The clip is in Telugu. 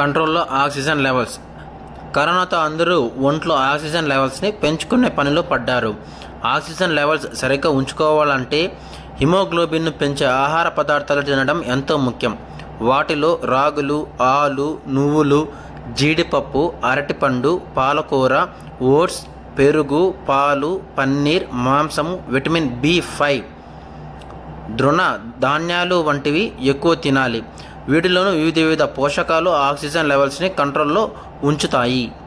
కంట్రోల్లో ఆక్సిజన్ లెవెల్స్ కరోనాతో అందరూ ఒంట్లో ఆక్సిజన్ లెవెల్స్ని పెంచుకునే పనిలో పడ్డారు ఆక్సిజన్ లెవెల్స్ సరిగ్గా ఉంచుకోవాలంటే హిమోగ్లోబిన్ను పెంచే ఆహార పదార్థాలు తినడం ఎంతో ముఖ్యం వాటిలో రాగులు ఆలు నువ్వులు జీడిపప్పు అరటిపండు పాలకూర ఓట్స్ పెరుగు పాలు పన్నీర్ మాంసము విటమిన్ బి ఫైవ్ దృఢ ధాన్యాలు వంటివి ఎక్కువ తినాలి వీటిలోనూ వివిధ వివిధ పోషకాలు ఆక్సిజన్ లెవెల్స్ని కంట్రోల్లో ఉంచుతాయి